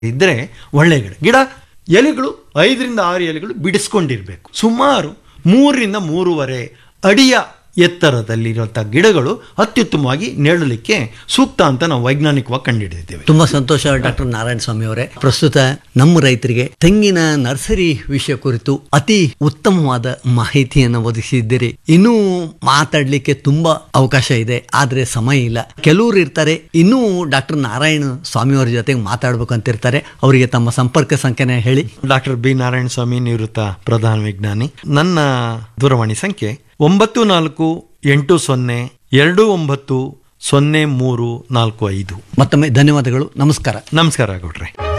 ಇದ್ರೆ ಒಳ್ಳೆ ಗಿಡ ಗಿಡ ಎಲೆಗಳು ಐದರಿಂದ ಆರು ಎಲೆಗಳು ಬಿಡಿಸ್ಕೊಂಡಿರ್ಬೇಕು ಸುಮಾರು ಮೂರರಿಂದ ಮೂರುವರೆ ಅಡಿಯ ಎತ್ತರದಲ್ಲಿರುವಂಥ ಗಿಡಗಳು ಅತ್ಯುತ್ತಮವಾಗಿ ನೆಡಲಿಕ್ಕೆ ಸೂಕ್ತ ಅಂತ ನಾವು ವೈಜ್ಞಾನಿಕವಾಗಿ ಕಂಡುಹಿಡಿದಿದ್ದೇವೆ ತುಂಬಾ ಸಂತೋಷ ಡಾಕ್ಟರ್ ನಾರಾಯಣ ಸ್ವಾಮಿ ಅವರೇ ಪ್ರಸ್ತುತ ನಮ್ಮ ರೈತರಿಗೆ ತೆಂಗಿನ ನರ್ಸರಿ ವಿಷಯ ಕುರಿತು ಅತಿ ಉತ್ತಮವಾದ ಮಾಹಿತಿಯನ್ನು ಒದಗಿಸಿದ್ದೀರಿ ಇನ್ನೂ ಮಾತಾಡ್ಲಿಕ್ಕೆ ತುಂಬಾ ಅವಕಾಶ ಇದೆ ಆದ್ರೆ ಸಮಯ ಇಲ್ಲ ಕೆಲವರು ಇರ್ತಾರೆ ಇನ್ನೂ ಡಾಕ್ಟರ್ ನಾರಾಯಣ ಸ್ವಾಮಿ ಅವರ ಜೊತೆಗೆ ಮಾತಾಡ್ಬೇಕಂತಿರ್ತಾರೆ ಅವರಿಗೆ ತಮ್ಮ ಸಂಪರ್ಕ ಸಂಖ್ಯೆನ ಹೇಳಿ ಡಾಕ್ಟರ್ ಬಿ ನಾರಾಯಣ ಸ್ವಾಮಿ ನಿವೃತ್ತ ಪ್ರಧಾನ ವಿಜ್ಞಾನಿ ನನ್ನ ದೂರವಾಣಿ ಸಂಖ್ಯೆ ಒಂಬತ್ತು ನಾಲ್ಕು ಎಂಟು ಸೊನ್ನೆ ಎರಡು ಒಂಬತ್ತು ಸೊನ್ನೆ ಮೂರು ನಾಲ್ಕು ಐದು ಮತ್ತೊಮ್ಮೆ ಧನ್ಯವಾದಗಳು ನಮಸ್ಕಾರ ನಮಸ್ಕಾರ ಗೌಡ್ರೆ